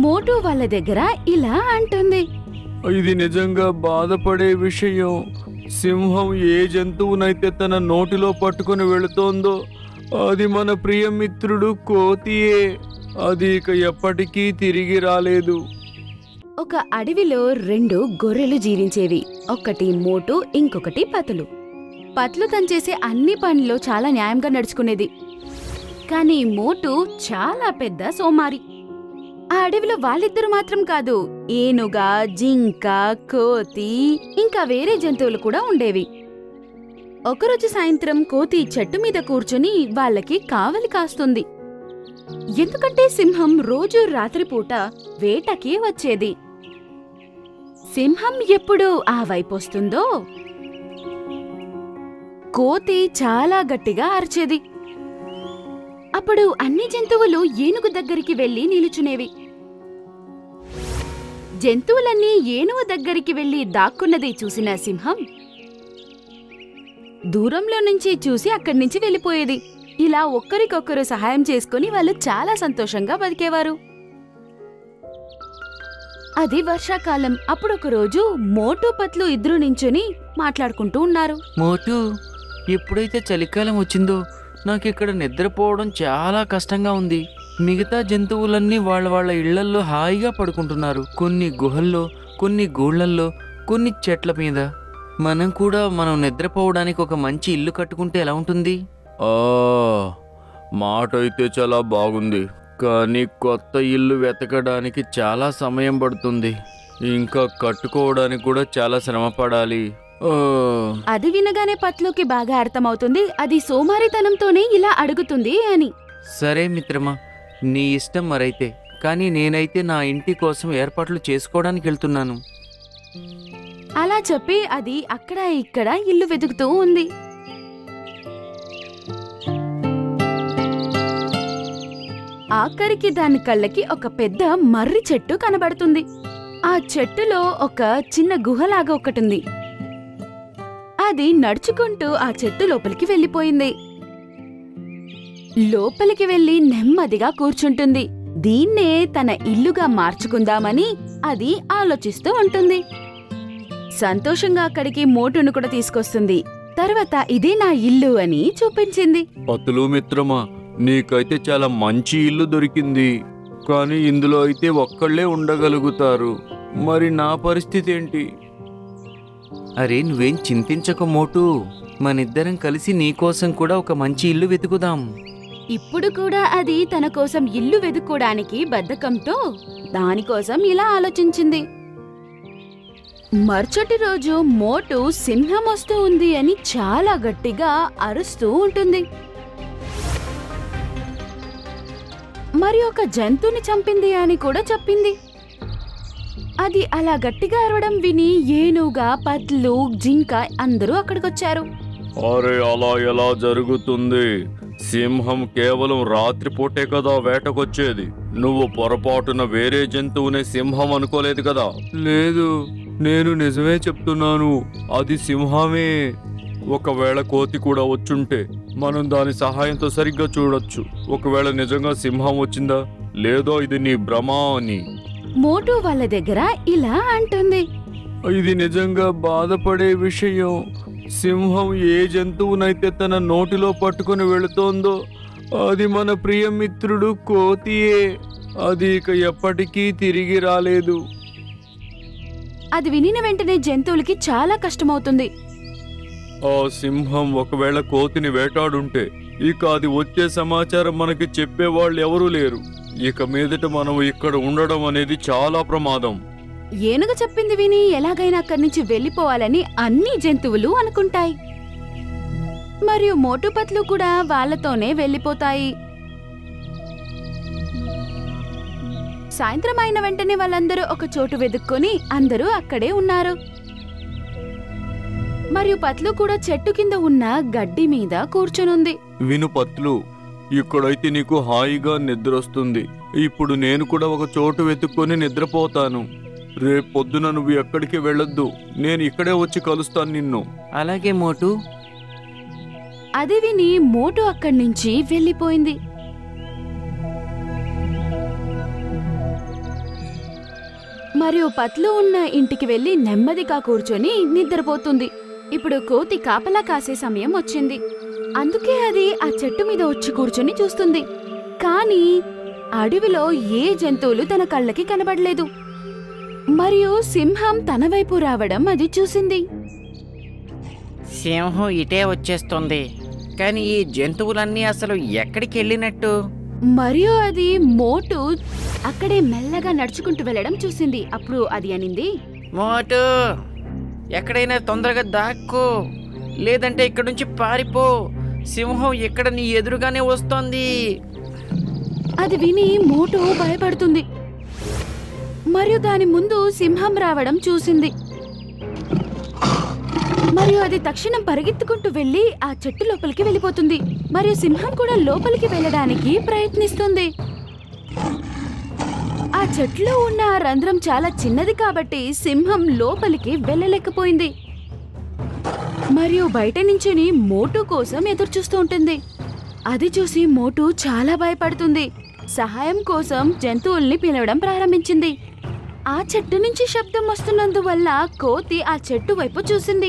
మోటు వాళ్ళ దగ్గర ఇలా అంటుంది ఇది నిజంగా బాధపడే విషయం సింహం ఏ జంతువునైతే తన నోటిలో పట్టుకొని వెళుతోందో అది మన ప్రియమిత్రుడు కోతియే అది ఇక ఎప్పటికీ తిరిగి రాలేదు ఒక అడవిలో రెండు గొర్రెలు జీవించేవి ఒకటి మోటు ఇంకొకటి పతులు పతులు తను చేసే అన్ని పనుల్లో చాలా న్యాయంగా నడుచుకునేది కానీ మోటు చాలా పెద్ద సోమారి ఆ అడవిలో వాళ్ళిద్దరు మాత్రం కాదు ఏనుగ జింక కోతి ఇంకా వేరే జంతువులు కూడా ఉండేవి ఒకరోజు సాయంత్రం కోతి చెట్టు మీద కూర్చుని వాళ్ళకి కావలి కాస్తుంది ఎందుకంటే సింహం రోజు రాత్రిపూట వేటకి వచ్చేది సింహం ఎప్పుడు ఆ వైపొస్తుందో కోతి చాలా గట్టిగా అరిచేది అప్పుడు అన్ని జంతువులు ఏనుగు దగ్గరికి వెళ్లి నిలుచునేవి జంతువులన్నీ ఏనుగు దగ్గరికి వెళ్లి దాక్కున్నది చూసిన సింహం దూరంలో నుంచి చూసి అక్కడి నుంచి వెళ్ళిపోయేది ఇలా ఒక్కరికొక్కరు సహాయం చేసుకుని వాళ్ళు చాలా సంతోషంగా బతికేవారు అది వర్షాకాలం అప్పుడొక రోజు మోటు పట్లు ఇద్దరు నించుని మాట్లాడుకుంటూ ఉన్నారు మోటు ఎప్పుడైతే చలికాలం వచ్చిందో నాకు ఇక్కడ నిద్రపోవడం చాలా కష్టంగా ఉంది మిగతా జంతువులన్నీ వాళ్ళ వాళ్ళ ఇళ్లల్లో హాయిగా పడుకుంటున్నారు కొన్ని గుహల్లో కొన్ని గూళ్ళల్లో కొన్ని చెట్ల మీద మనం కూడా మనం నిద్రపోవడానికి ఒక మంచి ఇల్లు కట్టుకుంటే ఎలా ఉంటుంది ఆ మాట అయితే చాలా బాగుంది కానీ కొత్త ఇల్లు వెతకడానికి చాలా సమయం పడుతుంది ఇంకా కట్టుకోవడానికి కూడా చాలా శ్రమ పడాలి ఆ, అది వినగానే పట్లుకి బాగా అర్థమవుతుంది అది సోమారితనంతోనే ఇలా అడుగుతుంది అని సరే మిత్రమా నీ ఇష్టం మరైతే కానీ నేనైతే నా ఇంటి కోసం ఏర్పాట్లు చేసుకోవడానికి వెళ్తున్నాను అలా చెప్పి అది అక్కడ ఇక్కడ ఇల్లు వెతుకుతూ ఉంది ఆఖరికి దాని కళ్ళకి ఒక పెద్ద మర్రి చెట్టు కనబడుతుంది ఆ చెట్టులో ఒక చిన్న గుహలాగా ఒకటుంది అది నడుచుకుంటూ ఆ చెట్టు లోపలికి వెళ్ళిపోయింది లోపలికి వెళ్లి నెమ్మదిగా కూర్చుంటుంది దీన్నే తన ఇల్లుగా మార్చుకుందామని అది ఆలోచిస్తూ ఉంటుంది సంతోషంగా అక్కడికి మోటును కూడా తీసుకొస్తుంది తర్వాత ఇదే నా ఇల్లు అని చూపించింది పతులు మిత్రమా నీకైతే చాలా మంచి ఇల్లు దొరికింది కానీ ఇందులో అయితే ఒక్కళ్ళే ఉండగలుగుతారు మరి నా పరిస్థితి ఏంటి అరే నువ్వేం చింతించక మోటు మనిద్దరం కలిసి నీకోసం కూడా ఒక మంచి ఇల్లు వెతుకుదాం ఇప్పుడు కూడా అది తన కోసం ఇల్లు వెతుక్కోడానికి బద్ధకంతో దానికోసం ఇలా ఆలోచించింది మరుసటి రోజు మోటు సింహం వస్తూ ఉంది అని చాలా గట్టిగా అరుస్తూ ఉంటుంది మరి ఒక జంతువుని చంపింది అని కూడా చెప్పింది అది అలా గట్టిగా అరవడం విని ఏనుగా పద్లు జింక అందరూ అక్కడికొచ్చారు అరే అలా ఎలా జరుగుతుంది సింహం కేవలం రాత్రిపూటే కదా వేటకొచ్చేది నువ్వు పొరపాటున వేరే జంతువునే సింహం అనుకోలేదు కదా లేదు నేను నిజమే చెప్తున్నాను అది సింహమే ఒకవేళ కోతి కూడా వచ్చుంటే మనం దాని సహాయంతో సరిగ్గా చూడొచ్చు ఒకవేళ నిజంగా సింహం వచ్చిందా లేదో ఇది నీ భ్రమ అని మోటు వాళ్ళ దగ్గర ఇలా అంటుంది ఇది నిజంగా బాధపడే విషయం సింహం ఏ జంతువునైతే తన నోటిలో పట్టుకొని వెళుతోందో అది మన ప్రియమిత్రుడు కోతియే అది ఇక ఎప్పటికీ తిరిగి రాలేదు అది వినిన వెంటనే జంతువులకి చాలా కష్టమవుతుంది ఆ సింహం ఒకవేళ కోతిని వేటాడుంటే ఇక అది వచ్చే సమాచారం మనకి చెప్పేవాళ్ళు ఎవరూ లేరు ఇక మీదట మనం ఇక్కడ ఉండడం అనేది చాలా ప్రమాదం ఏనుగ చెప్పింది విని ఎలాగైనా అక్కడి నుంచి వెళ్లిపోవాలని అన్ని జంతువులు అనుకుంటాయి మరియు మోటుపట్లు కూడా వాళ్ళతోనే వెళ్లిపోతాయి సాయంత్రం అయిన వెంటనే వాళ్ళందరూ ఒక చోటు వెతుక్కొని అందరూ అక్కడే ఉన్నారు మరియు పట్లు కూడా చెట్టు కింద ఉన్న గడ్డి మీద కూర్చొనుంది విను పత్లు ఇక్కడైతే నీకు హాయిగా నిద్రొస్తుంది ఇప్పుడు నేను కూడా ఒక చోటు వెతుక్కొని నిద్రపోతాను రేపు పొద్దున నువ్వు ఎక్కడికి వెళ్ళొద్దు నేను ఇక్కడే వచ్చి కలుస్తాను నిన్ను అలాగే మోటు అది విని మోటు అక్కడి నుంచి వెళ్లిపోయింది మరియు పత్లు ఉన్న ఇంటికి వెళ్లి నెమ్మదిగా కూర్చొని నిద్రపోతుంది ఇప్పుడు కోతి కాపలా కాసే సమయం వచ్చింది అందుకే అది ఆ చెట్టు మీద వచ్చి కూర్చొని చూస్తుంది కానీ అడవిలో ఏ జంతువులు తన కళ్ళకి కనబడలేదు మరియు సింహం తన వైపు రావడం అది చూసింది సింహం ఇటే వచ్చేస్తుంది కానీ ఈ జంతువులన్నీ అసలు ఎక్కడికి వెళ్ళినట్టు మరియు అది మోటు అక్కడే మెల్లగా నడుచుకుంటూ వెళ్ళడం చూసింది అప్పుడు అది అనింది మోటు ఎక్కడైనా తొందరగా దాక్కో లేదంటే ఇక్కడ నుంచి పారిపో సింహం ఇక్కడ నీ ఎదురుగానే వస్తోంది అది విని మోటు భయపడుతుంది మరియు దాని ముందు సింహం రావడం చూసింది మరియు అది తక్షణం పరిగెత్తుకుంటూ వెళ్లి ఆ చెట్టు లోపలికి వెళ్ళిపోతుంది మరియు సింహం కూడా లోపలికి వెళ్ళడానికి ప్రయత్నిస్తుంది ఆ చెట్లో ఉన్న ఆ రంధ్రం చాలా చిన్నది కాబట్టి సింహం లోపలికి వెళ్ళలేకపోయింది మరియు బయట నుంచుని మోటు కోసం ఎదురు చూస్తూ ఉంటుంది అది చూసి మోటు చాలా భయపడుతుంది సహాయం కోసం జంతువుల్ని పిలవడం ప్రారంభించింది ఆ చెట్టు నుంచి శబ్దం వస్తున్నందువల్ల కోతి ఆ చెట్టు వైపు చూసింది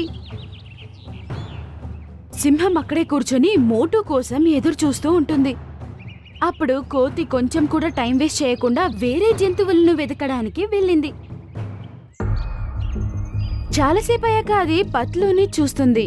సింహం అక్కడే కూర్చొని మోటు కోసం ఎదురు చూస్తూ ఉంటుంది అప్పుడు కోతి కొంచెం కూడా టైం వేస్ట్ చేయకుండా వేరే జంతువులను వెతకడానికి వెళ్ళింది చాలాసేపు అయ్యాక అది పత్లుని చూస్తుంది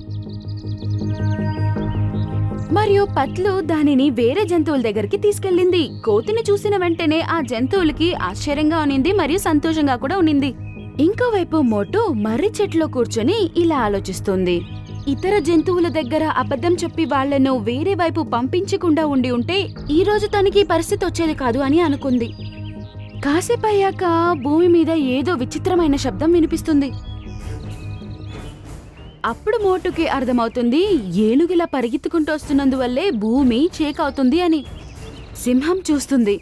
మరియు పత్లు దానిని వేరే జంతువుల దగ్గరికి తీసుకెళ్ళింది కోతిని చూసిన వెంటనే ఆ జంతువులకి ఆశ్చర్యంగా ఉనింది మరియు సంతోషంగా కూడా ఉనింది ఇంకోవైపు మోటు మర్రి చెట్లో కూర్చొని ఇలా ఆలోచిస్తుంది ఇతర జంతువుల దగ్గర అబద్ధం చెప్పి వాళ్లను వేరే వైపు పంపించకుండా ఉండి ఉంటే ఈ రోజు తనకి ఈ పరిస్థితి వచ్చేది కాదు అని అనుకుంది కాసేపు అయ్యాక భూమి మీద ఏదో విచిత్రమైన శబ్దం వినిపిస్తుంది అప్పుడు మోటుకి అర్థమవుతుంది ఏనుగిలా పరిగెత్తుకుంటూ వస్తున్నందువల్లే భూమి చేకవుతుంది అని సింహం చూస్తుంది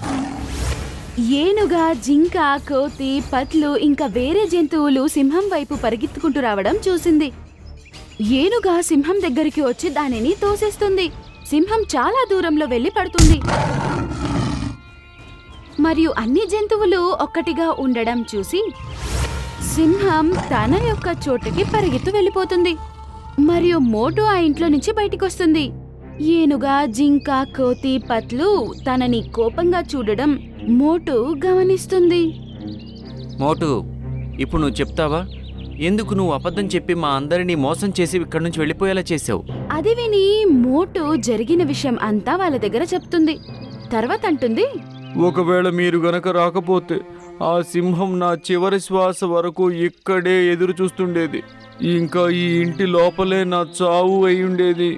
ఏనుగా జింక కోతి పట్లు ఇంకా వేరే జంతువులు సింహం వైపు పరిగెత్తుకుంటూ రావడం చూసింది ఏనుగా సింహం దగ్గరికి వచ్చి దానిని తోసేస్తుంది సింహం చాలా దూరంలో వెళ్లి పడుతుంది మరియు అన్ని జంతువులు ఒక్కటిగా ఉండడం చూసి సింహం తన యొక్క చోటుకి పరిగెత్తు వెళ్ళిపోతుంది మరియు మోటు ఆ ఇంట్లో నుంచి బయటికొస్తుంది ఏనుగా జింక కోతి పట్లు తనని కోపంగా చూడడం మోటు గమనిస్తుంది మోటు ఇప్పుడు నువ్వు చెప్తావా ఎందుకు నువ్వు అబద్ధం చెప్పి మా అందరినీ మోసం చేసి ఇక్కడి నుంచి వెళ్ళిపోయేలా చేసావు అది విని మోటు జరిగిన విషయం అంతా వాళ్ళ దగ్గర చెప్తుంది తర్వాత అంటుంది ఒకవేళ మీరు గనక రాకపోతే ఆ సింహం నా చివరి శ్వాస వరకు ఇక్కడే ఎదురు చూస్తుండేది ఇంకా ఈ ఇంటి లోపలే నా చావు అయి ఉండేది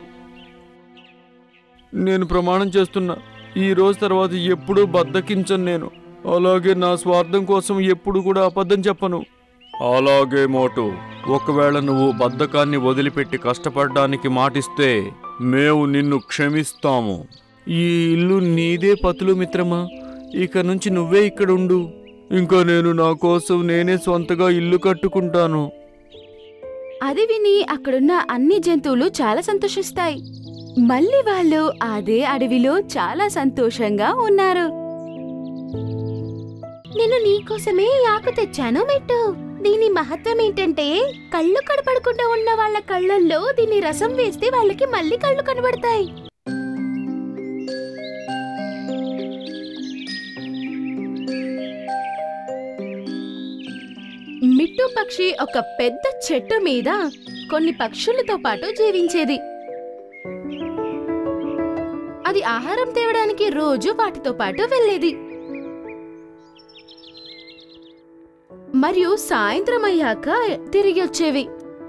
నేను ప్రమాణం చేస్తున్నా ఈ రోజు తర్వాత ఎప్పుడూ బద్దకించను నేను అలాగే నా స్వార్థం కోసం ఎప్పుడు కూడా అబద్ధం చెప్పను అలాగే మోటు ఒకవేళ నువ్వు బద్ధకాన్ని వదిలిపెట్టి కష్టపడడానికి మాటిస్తే మేము నిన్ను క్షమిస్తాము ఈ ఇల్లు నీదే పతులు మిత్రమా ఇక నుంచి నువ్వే ఇక్కడ ఉండు ఇంకా నేను నా కోసం నేనే స్వంతగా ఇల్లు కట్టుకుంటాను అది విని అక్కడున్న అన్ని జంతువులు చాలా సంతోషిస్తాయి మళ్ళీ వాళ్ళు అదే అడవిలో చాలా సంతోషంగా ఉన్నారు నేను నీకోసమే ఈ ఆకు తెచ్చాను మెట్టు దీని మహత్వం ఏంటంటే కళ్ళు కనపడకుండా ఉన్న వాళ్ళ కళ్ళల్లో దీని రసం వేస్తే వాళ్ళకి మళ్ళీ కళ్ళు కనబడతాయి మిట్టు పక్షి ఒక పెద్ద చెట్టు మీద కొన్ని పక్షులతో పాటు జీవించేది అది ఆహారం తేవడానికి రోజు వాటితో పాటు వెళ్ళేది మరియు సాయంత్రం అయ్యాక తిరిగి వచ్చేవి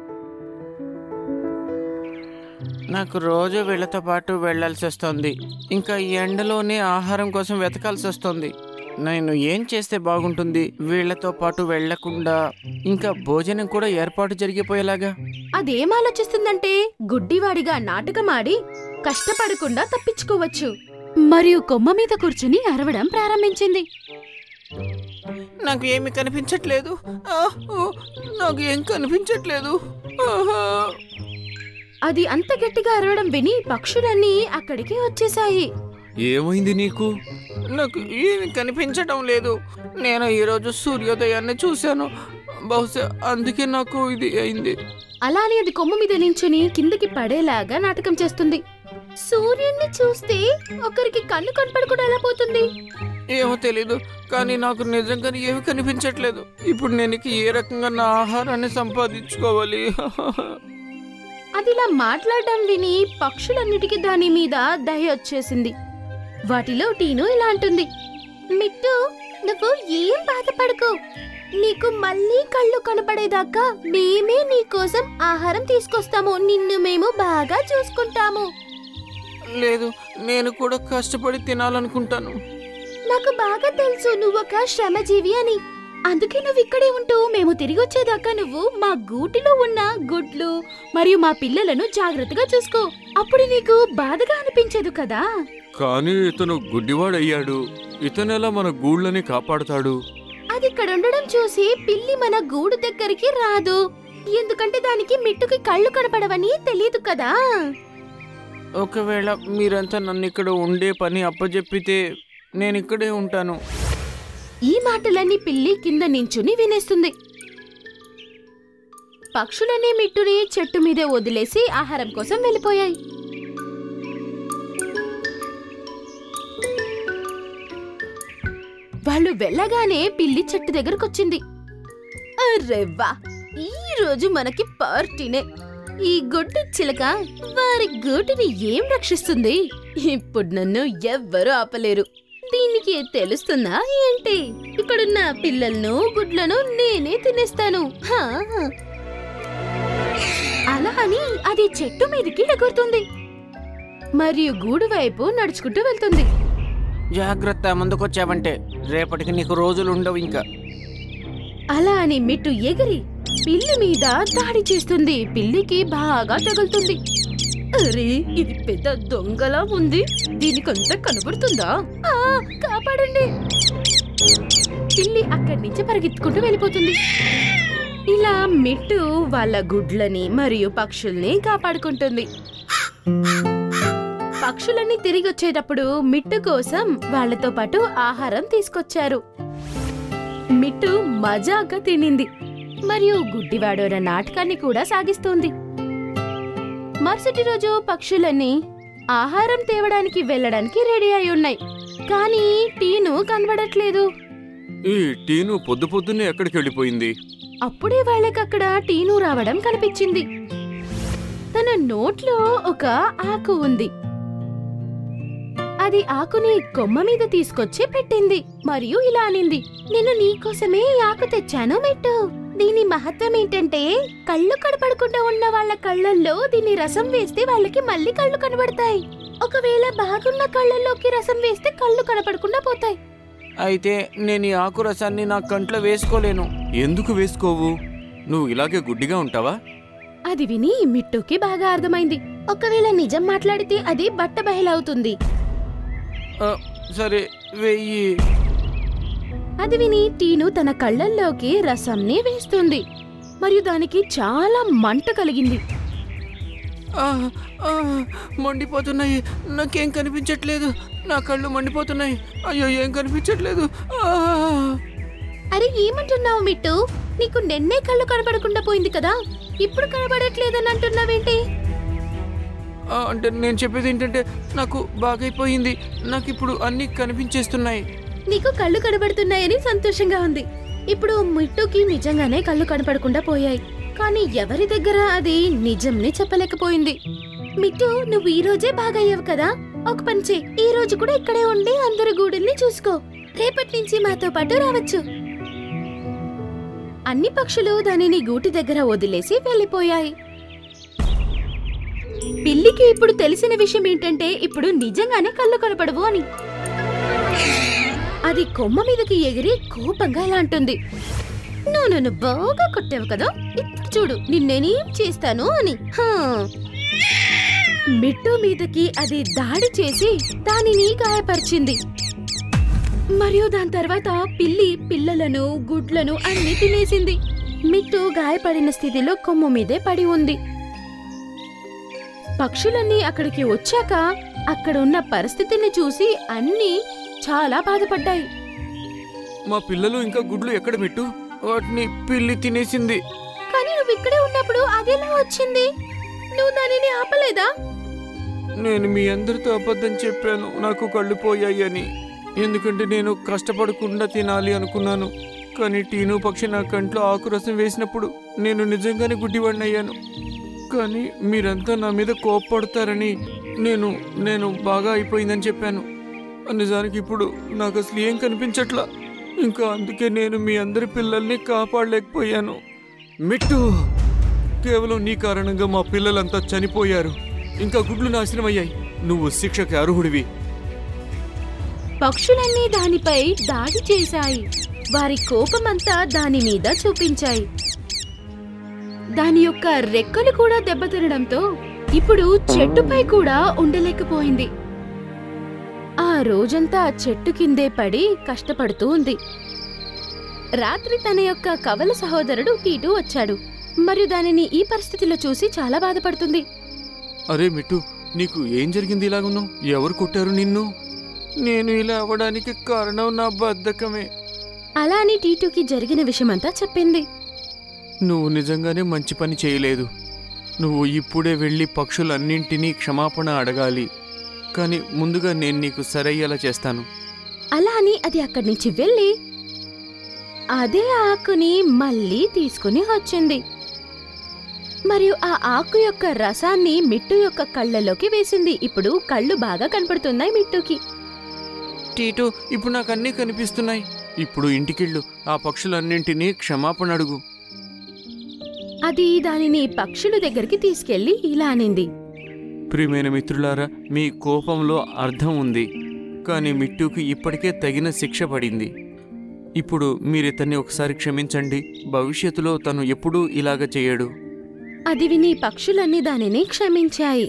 నాకు రోజు వీళ్ళతో పాటు వెళ్ళాల్సి వస్తుంది ఇంకా ఈ ఎండలోనే ఆహారం కోసం వెతకాల్సి వస్తుంది నేను ఏం చేస్తే బాగుంటుంది వీళ్ళతో పాటు వెళ్లకుండా ఇంకా భోజనం కూడా ఏర్పాటు జరిగిపోయేలాగా అదేం ఆలోచిస్తుందంటే గుడ్డివాడిగా నాటకమాడి కష్టపడకుండా తప్పించుకోవచ్చు మరియు కొమ్మ మీద కూర్చుని అరవడం ప్రారంభించింది నాకు ఏమి కనిపించట్లేదు ఆ, ఓ, నాకు ఏం కనిపించట్లేదు ఆహా. అది అంత గట్టిగా అరవడం విని పక్షులన్నీ అక్కడికి వచ్చేశాయి ఏమైంది నీకు నాకు ఏమి కనిపించడం లేదు నేను ఈరోజు సూర్యోదయాన్ని చూశాను బహుశా అందుకే నాకు ఇది అయింది అలానే అది కొమ్ము మీద నించుని కిందకి పడేలాగా నాటకం చేస్తుంది సూర్యుడిని చూస్తే ఒకరికి కన్ను కనపడకుండా ఎలా పోతుంది ఏమో తెలీదు కానీ నాకు నిజంగానే ఏమి కనిపించట్లేదు ఇప్పుడు నేను ఇక ఏ రకంగా నా ఆహారాన్ని సంపాదించుకోవాలి అది ఇలా మాట్లాడడం విని పక్షులన్నిటికీ దాని మీద దయ వచ్చేసింది వాటిలో టీను ఇలా అంటుంది మిట్టు నువ్వు ఏం బాధపడకు నీకు మళ్ళీ కళ్ళు కనపడేదాకా మేమే నీకోసం ఆహారం తీసుకొస్తాము నిన్ను మేము బాగా చూసుకుంటాము లేదు నేను కూడా కష్టపడి తినాలనుకుంటాను నాకు బాగా తెలుసు నువ్వు ఒక శ్రమజీవి అని అందుకే నువ్వు ఇక్కడే ఉంటూ మేము తిరిగి వచ్చేదాకా నువ్వు మా గూటిలో ఉన్న గుడ్లు మరియు మా పిల్లలను జాగ్రత్తగా చూసుకో అప్పుడు నీకు బాధగా అనిపించదు కదా కానీ ఇతను గుడ్డివాడయ్యాడు ఇతనెలా మన గూళ్ళని కాపాడుతాడు అది ఇక్కడ ఉండడం చూసి పిల్లి మన గూడు దగ్గరికి రాదు ఎందుకంటే దానికి మిట్టుకి కళ్ళు కనపడవని తెలియదు కదా ఒకవేళ మీరంతా నన్ను ఇక్కడ ఉండే పని అప్పజెప్పితే నేను ఇక్కడే ఉంటాను ఈ మాటలన్నీ పిల్లి కింద నించుని వినేస్తుంది పక్షులన్నీ మిట్టుని చెట్టు మీదే వదిలేసి ఆహారం కోసం వెళ్ళిపోయాయి వాళ్ళు వెళ్ళగానే పిల్లి చెట్టు దగ్గరకొచ్చింది అరెవ్వా ఈ రోజు మనకి పార్టీనే ఈ గొడ్డు చిలక వారి గూటిని ఏం రక్షిస్తుంది ఇప్పుడు నన్ను ఎవ్వరూ ఆపలేరు దీనికి తెలుస్తుందా ఏంటి ఇక్కడున్న పిల్లలను గుడ్లను నేనే తినేస్తాను హా. అలా అని అది చెట్టు మీదకి ఎగురుతుంది మరియు గూడు వైపు నడుచుకుంటూ వెళ్తుంది జాగ్రత్త ముందుకొచ్చావంటే రేపటికి నీకు రోజులు ఉండవు ఇంకా అలా అని మిట్టు ఎగిరి పిల్లి మీద దాడి చేస్తుంది పిల్లికి బాగా తగులుతుంది అరే ఇది పెద్ద దొంగలా ఉంది దీనికంతా కనబడుతుందా ఆ, కాపాడండి పిల్లి అక్కడి నుంచి పరిగెత్తుకుంటూ వెళ్ళిపోతుంది ఇలా మిట్టు వాళ్ళ గుడ్లని మరియు పక్షుల్ని కాపాడుకుంటుంది పక్షులన్నీ తిరిగి వచ్చేటప్పుడు మిట్టు కోసం వాళ్ళతో పాటు ఆహారం తీసుకొచ్చారు మిట్టు మజాగా తినింది మరియు గుడ్డివాడోన నాటకాన్ని కూడా సాగిస్తోంది మరుసటి రోజు పక్షులన్నీ ఆహారం తేవడానికి వెళ్ళడానికి రెడీ అయి ఉన్నాయి కానీ టీను కనబడట్లేదు ఈ టీను పొద్దు పొద్దున్నే ఎక్కడికి వెళ్ళిపోయింది అప్పుడే వాళ్ళకక్కడ టీను రావడం కనిపించింది తన నోట్లో ఒక ఆకు ఉంది అది ఆకుని కొమ్మ మీద తీసుకొచ్చి పెట్టింది మరియు ఇలా అనింది నేను నీకోసమే ఈ ఆకు తెచ్చాను మెట్టు దీని మహత్వం ఏంటంటే కళ్ళు కనపడకుండా ఉన్న వాళ్ళ కళ్ళల్లో దీని రసం వేస్తే వాళ్ళకి మళ్ళీ కళ్ళు కనబడతాయి ఒకవేళ బాగున్న కళ్ళల్లోకి రసం వేస్తే కళ్ళు కనపడకుండా పోతాయి అయితే నేను ఈ ఆకు రసాన్ని నా కంట్లో వేసుకోలేను ఎందుకు వేసుకోవు నువ్వు ఇలాగే గుడ్డిగా ఉంటావా అది విని మిట్టుకి బాగా అర్థమైంది ఒకవేళ నిజం మాట్లాడితే అది బట్ట బయలవుతుంది ఆ, సరే వెయ్యి అది విని టీను తన కళ్ళల్లోకి రసంని వేస్తుంది మరియు దానికి చాలా మంట కలిగింది ఆ, ఆ, మండిపోతున్నాయి నాకేం కనిపించట్లేదు నా కళ్ళు మండిపోతున్నాయి అయ్యో ఏం కనిపించట్లేదు ఆ, అరే ఏమంటున్నావు మిట్టు నీకు నిన్నే కళ్ళు కనపడకుండా పోయింది కదా ఇప్పుడు కనబడట్లేదని అంటున్నావేంటి ఆ, అంటే నేను చెప్పేది ఏంటంటే నాకు బాగైపోయింది నాకు ఇప్పుడు అన్నీ కనిపించేస్తున్నాయి నీకు కళ్ళు కనబడుతున్నాయని సంతోషంగా ఉంది ఇప్పుడు మిట్టుకి నిజంగానే కళ్ళు కనపడకుండా పోయాయి కానీ ఎవరి దగ్గర అది నిజంని చెప్పలేకపోయింది మిట్టు నువ్వు ఈ రోజే బాగయ్యావు కదా ఒక పని చెయ్యి ఈ రోజు కూడా ఇక్కడే ఉండి అందరి గూడుల్ని చూసుకో రేపటి నుంచి మాతో పాటు రావచ్చు అన్ని పక్షులు దానిని గూటి దగ్గర వదిలేసి వెళ్ళిపోయాయి పిల్లికి ఇప్పుడు తెలిసిన విషయం ఏంటంటే ఇప్పుడు నిజంగానే కళ్ళు కనపడవు అని అది కొమ్మ మీదకి ఎగిరి కోపంగా ఇలా అంటుంది నువ్వు నన్ను బాగా కొట్టావు కదా ఇప్పుడు చూడు నిన్నేనేం చేస్తాను అని హా. మిట్టు మీదకి అది దాడి చేసి దానిని గాయపరిచింది మరియు దాని తర్వాత పిల్లి పిల్లలను గుడ్లను అన్ని తినేసింది మిట్టు గాయపడిన స్థితిలో కొమ్ము మీదే పడి ఉంది పక్షులన్నీ అక్కడికి వచ్చాక అక్కడున్న పరిస్థితిని చూసి అన్నీ చాలా బాధపడ్డాయి మా పిల్లలు ఇంకా గుడ్లు ఎక్కడ పెట్టు వాటిని పిల్లి తినేసింది కానీ నువ్వు ఇక్కడే ఉన్నప్పుడు అదెలా వచ్చింది నువ్వు దానిని ఆపలేదా నేను మీ అందరితో అబద్ధం చెప్పాను నాకు కళ్ళు పోయాయి అని ఎందుకంటే నేను కష్టపడకుండా తినాలి అనుకున్నాను కానీ టీను పక్షి నా కంట్లో ఆకురసం వేసినప్పుడు నేను నిజంగానే గుడ్డివాడిని అయ్యాను కానీ మీరంతా నా మీద కోప్పడతారని నేను నేను బాగా అయిపోయిందని చెప్పాను నిజానికి ఇప్పుడు నాకు అసలు ఏం కనిపించట్లా ఇంకా అందుకే నేను మీ అందరి పిల్లల్ని కాపాడలేకపోయాను మిట్టు కేవలం నీ కారణంగా మా పిల్లలంతా చనిపోయారు ఇంకా గుడ్లు నాశనం అయ్యాయి నువ్వు శిక్షకి అర్హుడివి పక్షులన్నీ దానిపై దాడి చేశాయి వారి కోపమంతా దాని మీద చూపించాయి దాని యొక్క రెక్కలు కూడా దెబ్బతినడంతో ఇప్పుడు చెట్టుపై కూడా ఉండలేకపోయింది ఆ రోజంతా చెట్టు కిందే పడి కష్టపడుతూ ఉంది రాత్రి తన యొక్క కవల సహోదరుడు టీటు వచ్చాడు మరియు దానిని ఈ పరిస్థితిలో చూసి చాలా బాధపడుతుంది అరే మిట్టు నీకు ఏం జరిగింది ఇలాగున్నావు ఎవరు కొట్టారు నిన్ను నేను ఇలా అవ్వడానికి కారణం నా బద్ధకమే అలా అని టీటుకి జరిగిన విషయమంతా చెప్పింది నువ్వు నిజంగానే మంచి పని చేయలేదు నువ్వు ఇప్పుడే వెళ్ళి పక్షులన్నింటినీ క్షమాపణ అడగాలి కానీ ముందుగా నేను నీకు సరయ్యేలా చేస్తాను అలా అని అది అక్కడి నుంచి వెళ్ళి అదే ఆకుని మళ్ళీ తీసుకుని వచ్చింది మరియు ఆ ఆకు యొక్క రసాన్ని మిట్టు యొక్క కళ్ళలోకి వేసింది ఇప్పుడు కళ్ళు బాగా కనపడుతున్నాయి మిట్టుకి టీటు ఇప్పుడు నాకు అన్నీ కనిపిస్తున్నాయి ఇప్పుడు ఇంటికిళ్ళు ఆ పక్షులన్నింటినీ క్షమాపణ అడుగు అది దానిని పక్షుల దగ్గరికి తీసుకెళ్లి ఇలా అనింది ప్రియమైన మిత్రులారా మీ కోపంలో అర్థం ఉంది కానీ మిట్టుకి ఇప్పటికే తగిన శిక్ష పడింది ఇప్పుడు మీరితన్ని ఒకసారి క్షమించండి భవిష్యత్తులో తను ఎప్పుడూ ఇలాగ చేయడు అది విని పక్షులన్నీ దానిని క్షమించాయి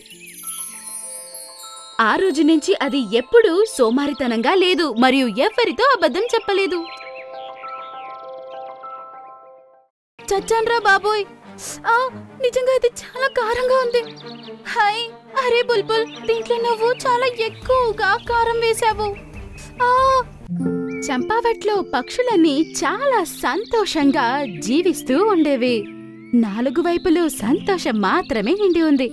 ఆ రోజు నుంచి అది ఎప్పుడూ సోమారితనంగా లేదు మరియు ఎవ్వరితో అబద్ధం చెప్పలేదు చచ్చాన్రా బాబోయ్ ఆ నిజంగా ఇది చాలా కారంగా ఉంది హాయ్ అరే బుల్బుల్ దీంట్లో నువ్వు చాలా ఎక్కువగా కారం వేశావు ఆ చంపావట్లో పక్షులన్నీ చాలా సంతోషంగా జీవిస్తూ ఉండేవి నాలుగు వైపులు సంతోషం మాత్రమే నిండి ఉంది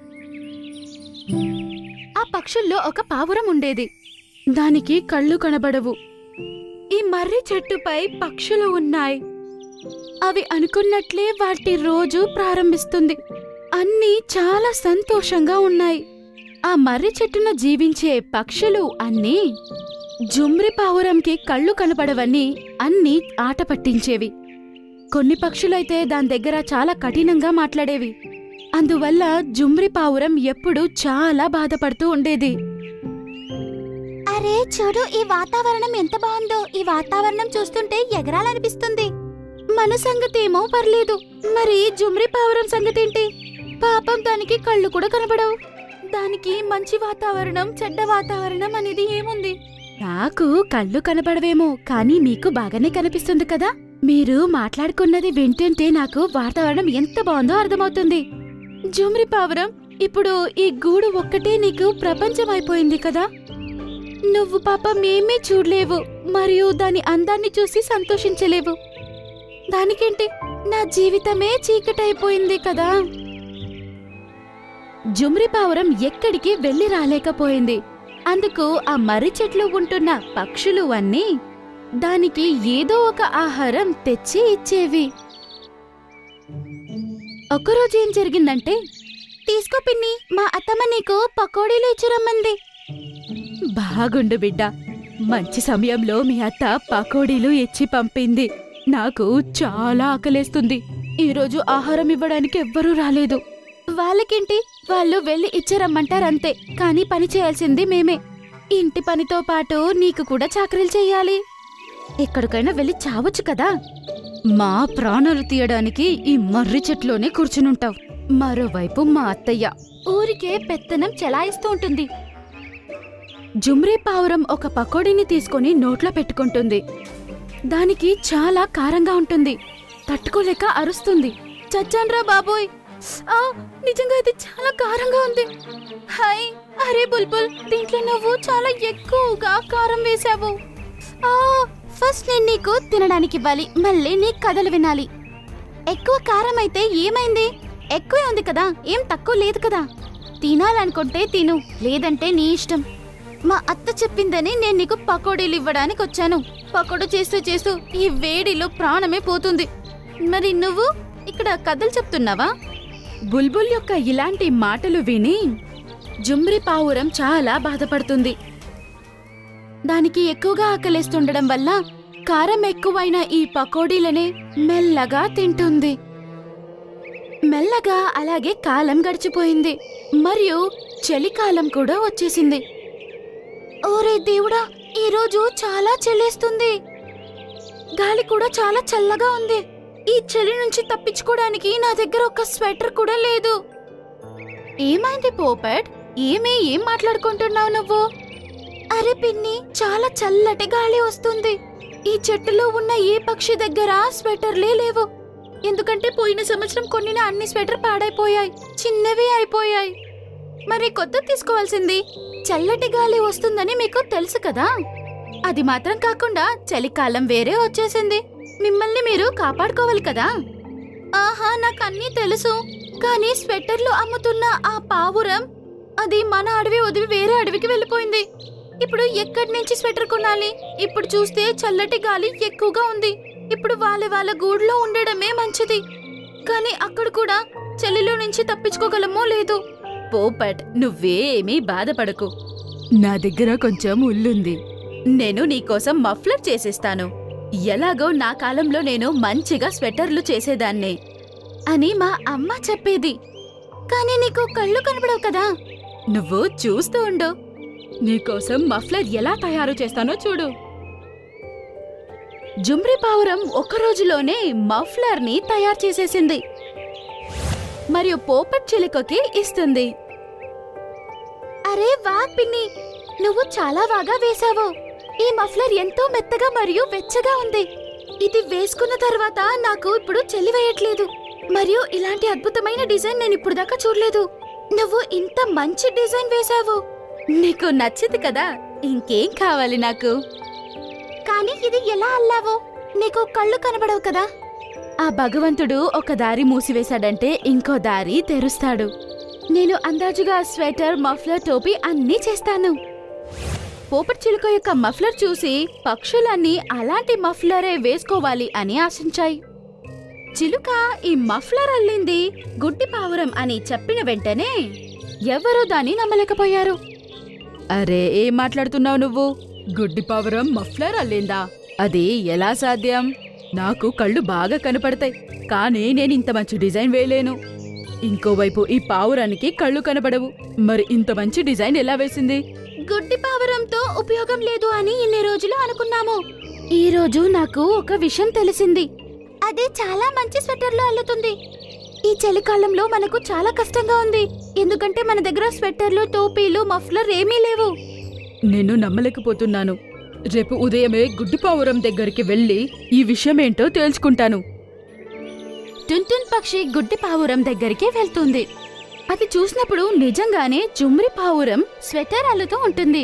ఆ పక్షుల్లో ఒక పావురం ఉండేది దానికి కళ్ళు కనబడవు ఈ మర్రి చెట్టుపై పక్షులు ఉన్నాయి అవి అనుకున్నట్లే వాటి రోజు ప్రారంభిస్తుంది అన్నీ చాలా సంతోషంగా ఉన్నాయి ఆ మర్రి చెట్టున జీవించే పక్షులు అన్నీ జుమ్రి పావురంకి కళ్ళు కనపడవని అన్నీ ఆట పట్టించేవి కొన్ని పక్షులైతే దాని దగ్గర చాలా కఠినంగా మాట్లాడేవి అందువల్ల జుమ్రి పావురం ఎప్పుడూ చాలా బాధపడుతూ ఉండేది అరే చూడు ఈ వాతావరణం ఎంత బాగుందో ఈ వాతావరణం చూస్తుంటే ఎగరాలనిపిస్తుంది మన సంగతేమో పర్లేదు మరి జుమ్రి పావురం సంగతేంటి పాపం దానికి కళ్ళు కూడా కనబడవు దానికి మంచి వాతావరణం చెడ్డ వాతావరణం అనేది ఏముంది నాకు కళ్ళు కనబడవేమో కానీ మీకు బాగానే కనిపిస్తుంది కదా మీరు మాట్లాడుకున్నది వింటుంటే నాకు వాతావరణం ఎంత బాగుందో అర్థమవుతుంది జుమ్రి పావురం ఇప్పుడు ఈ గూడు ఒక్కటే నీకు ప్రపంచం అయిపోయింది కదా నువ్వు పాపం ఏమీ చూడలేవు మరియు దాని అందాన్ని చూసి సంతోషించలేవు దానికేంటి నా జీవితమే చీకటైపోయింది కదా జుమ్రి పావురం ఎక్కడికి వెళ్లి రాలేకపోయింది అందుకు ఆ మర్రి చెట్లు ఉంటున్న పక్షులు అన్నీ దానికి ఏదో ఒక ఆహారం తెచ్చి ఇచ్చేవి ఒకరోజు ఏం జరిగిందంటే తీసుకో పిన్ని మా అత్తమ్మ నీకు పకోడీలు ఇచ్చిరమ్మంది బాగుండు బిడ్డ మంచి సమయంలో మీ అత్త పకోడీలు ఇచ్చి పంపింది నాకు చాలా ఆకలేస్తుంది ఈరోజు ఆహారం ఇవ్వడానికి ఎవ్వరూ రాలేదు వాళ్ళకేంటి వాళ్ళు వెళ్ళి ఇచ్చారమ్మంటారంతే కానీ పని చేయాల్సింది మేమే ఇంటి పనితో పాటు నీకు కూడా చాకరీలు చెయ్యాలి ఎక్కడికైనా వెళ్ళి చావచ్చు కదా మా ప్రాణాలు తీయడానికి ఈ మర్రి చెట్లోనే కూర్చునుంటావు మరోవైపు మా అత్తయ్య ఊరికే పెత్తనం చెలాయిస్తూ ఉంటుంది జుమ్రీ పావురం ఒక పకోడీని తీసుకొని నోట్లో పెట్టుకుంటుంది దానికి చాలా కారంగా ఉంటుంది తట్టుకోలేక అరుస్తుంది చచ్చాన్రా బాబోయ్ ఆ, నిజంగా ఇది చాలా కారంగా ఉంది హాయ్ అరే బుల్బుల్ దీంట్లో నువ్వు చాలా ఎక్కువగా కారం వేశావు ఆ, ఫస్ట్ నేను నీకు తినడానికి ఇవ్వాలి మళ్ళీ నీ కథలు వినాలి ఎక్కువ కారం అయితే ఏమైంది ఎక్కువే ఉంది కదా ఏం తక్కువ లేదు కదా తినాలనుకుంటే తిను లేదంటే నీ ఇష్టం మా అత్త చెప్పిందని నేను నీకు పకోడీలు ఇవ్వడానికి వచ్చాను పకోడీ చేస్తూ చేస్తూ ఈ వేడిలో ప్రాణమే పోతుంది మరి నువ్వు ఇక్కడ కథలు చెప్తున్నావా బుల్బుల్ యొక్క ఇలాంటి మాటలు విని జుమ్రి పావురం చాలా బాధపడుతుంది దానికి ఎక్కువగా ఆకలేస్తుండడం వల్ల కారం ఎక్కువైన ఈ పకోడీలనే మెల్లగా తింటుంది మెల్లగా అలాగే కాలం గడిచిపోయింది మరియు చలికాలం కూడా వచ్చేసింది ఓరే దేవుడా ఈరోజు చాలా చలేస్తుంది గాలి కూడా చాలా చల్లగా ఉంది ఈ చలి నుంచి తప్పించుకోవడానికి నా దగ్గర ఒక స్వెటర్ కూడా లేదు ఏమైంది పోపట్ ఏమీ ఏం మాట్లాడుకుంటున్నావు నువ్వు అరే పిన్ని చాలా చల్లటి గాలి వస్తుంది ఈ చెట్టులో ఉన్న ఏ పక్షి దగ్గర స్వెటర్లే లేవు ఎందుకంటే పోయిన సంవత్సరం కొన్నిన అన్ని స్వెటర్ పాడైపోయాయి చిన్నవి అయిపోయాయి మరి కొత్త తీసుకోవాల్సింది చల్లటి గాలి వస్తుందని మీకు తెలుసు కదా అది మాత్రం కాకుండా చలికాలం వేరే వచ్చేసింది మిమ్మల్ని మీరు కాపాడుకోవాలి కదా ఆహా నాకు అన్నీ తెలుసు కానీ స్వెటర్లు అమ్ముతున్న ఆ పావురం అది మన అడవి వదిలి వేరే అడవికి వెళ్ళిపోయింది ఇప్పుడు ఎక్కడి నుంచి స్వెటర్ కొనాలి ఇప్పుడు చూస్తే చల్లటి గాలి ఎక్కువగా ఉంది ఇప్పుడు వాళ్ళ వాళ్ళ గూడులో ఉండడమే మంచిది కానీ అక్కడ కూడా చలిలో నుంచి తప్పించుకోగలమో లేదు పోపట్ నువ్వేమీ బాధపడకు నా దగ్గర కొంచెం ఉల్లుంది నేను నీకోసం మఫ్లర్ చేసేస్తాను ఎలాగో నా కాలంలో నేను మంచిగా స్వెటర్లు చేసేదాన్నే అని మా అమ్మ చెప్పేది కానీ నీకు కళ్ళు కనపడవు కదా నువ్వు చూస్తూ ఉండు నీకోసం మఫ్లర్ ఎలా తయారు చేస్తానో చూడు జుమ్రి పావురం ఒక రోజులోనే మఫ్లర్ ని తయారు చేసేసింది మరియు పోపట్ చిలుకకి ఇస్తుంది అరే వా పిన్ని నువ్వు చాలా బాగా వేశావు ఈ మఫ్లర్ ఎంతో మెత్తగా మరియు వెచ్చగా ఉంది ఇది వేసుకున్న తర్వాత నాకు ఇప్పుడు చలి వేయట్లేదు మరియు ఇలాంటి అద్భుతమైన డిజైన్ నేను ఇప్పుడు దాకా చూడలేదు నువ్వు ఇంత మంచి డిజైన్ వేశావు నీకు నచ్చింది కదా ఇంకేం కావాలి నాకు కానీ ఇది ఎలా అల్లావో నీకు కళ్ళు కనబడవు కదా ఆ భగవంతుడు ఒక దారి మూసివేశాడంటే ఇంకో దారి తెరుస్తాడు నేను అందాజుగా స్వెటర్ మఫ్లర్ టోపీ అన్నీ చేస్తాను పోపట్ చిలుక యొక్క మఫ్లర్ చూసి పక్షులన్నీ అలాంటి మఫ్లరే వేసుకోవాలి అని ఆశించాయి చిలుక ఈ మఫ్లర్ అల్లింది గుడ్డి పావురం అని చెప్పిన వెంటనే ఎవరూ దాన్ని నమ్మలేకపోయారు అరే ఏం మాట్లాడుతున్నావు నువ్వు గుడ్డి పావురం మఫ్లర్ అల్లిందా అది ఎలా సాధ్యం నాకు కళ్ళు బాగా కనపడతాయి కానీ నేను ఇంత మంచి డిజైన్ వేయలేను ఇంకోవైపు ఈ పావురానికి కళ్ళు కనపడవు మరి ఇంత మంచి డిజైన్ ఎలా వేసింది గుడ్డి పావురంతో ఉపయోగం లేదు అని ఇన్ని రోజులు అనుకున్నాము ఈ రోజు నాకు ఒక విషయం తెలిసింది అది చాలా మంచి స్వెటర్లు అల్లుతుంది ఈ చలికాలంలో మనకు చాలా కష్టంగా ఉంది ఎందుకంటే మన దగ్గర స్వెటర్లు టోపీలు మఫ్లర్ ఏమీ లేవు నేను నమ్మలేకపోతున్నాను రేపు ఉదయమే గుడ్డిపావురం దగ్గరికి వెళ్ళి ఈ విషయమేంటో తేల్చుకుంటాను టున్టున్ పక్షి గుడ్డి పావురం దగ్గరికి వెళ్తుంది అది చూసినప్పుడు నిజంగానే జుమ్రి పావురం స్వెటర్ అల్లుతూ ఉంటుంది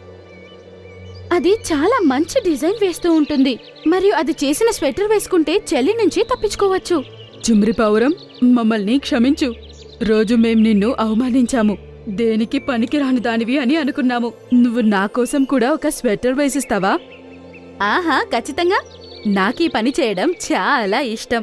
అది చాలా మంచి డిజైన్ వేస్తూ ఉంటుంది మరియు అది చేసిన స్వెటర్ వేసుకుంటే చలి నుంచి తప్పించుకోవచ్చు జుమ్రి పావురం మమ్మల్ని క్షమించు రోజు మేం నిన్ను అవమానించాము దేనికి పనికిరాని దానివి అని అనుకున్నాము నువ్వు నా కోసం కూడా ఒక స్వెటర్ వేసిస్తావా ఆహా ఖచ్చితంగా నాకీ పని చేయడం చాలా ఇష్టం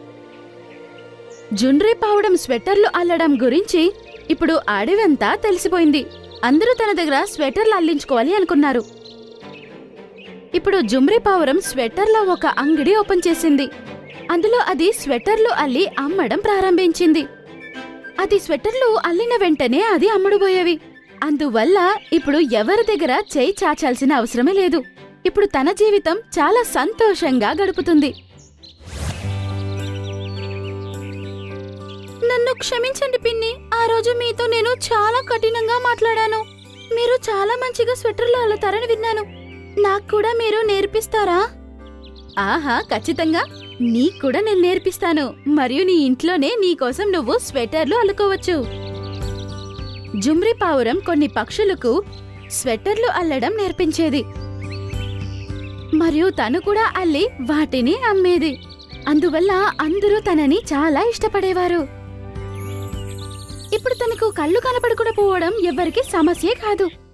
జుండ్రి పావడం స్వెటర్లు అల్లడం గురించి ఇప్పుడు అడవంతా తెలిసిపోయింది అందరూ తన దగ్గర స్వెటర్లు అల్లించుకోవాలి అనుకున్నారు ఇప్పుడు జుమ్రి పావురం స్వెటర్ల ఒక అంగడి ఓపెన్ చేసింది అందులో అది స్వెటర్లు అల్లి అమ్మడం ప్రారంభించింది అది స్వెటర్లు అల్లిన వెంటనే అది అమ్ముడుపోయేవి అందువల్ల ఇప్పుడు ఎవరి దగ్గర చేయి చాచాల్సిన అవసరమే లేదు ఇప్పుడు తన జీవితం చాలా సంతోషంగా గడుపుతుంది నన్ను క్షమించండి పిన్ని ఆ రోజు మీతో నేను చాలా కఠినంగా మాట్లాడాను మీరు చాలా మంచిగా స్వెటర్లు అల్లుతారని విన్నాను నాకు కూడా మీరు నేర్పిస్తారా ఆహా ఖచ్చితంగా నీకు కూడా నేను నేర్పిస్తాను మరియు నీ ఇంట్లోనే నీకోసం నువ్వు స్వెటర్లు అల్లుకోవచ్చు జుమ్రి పావురం కొన్ని పక్షులకు స్వెటర్లు అల్లడం నేర్పించేది మరియు తను కూడా అల్లి వాటిని అమ్మేది అందువల్ల అందరూ తనని చాలా ఇష్టపడేవారు ఇప్పుడు తనకు కళ్ళు కనపడకుండా పోవడం ఎవ్వరికీ సమస్యే కాదు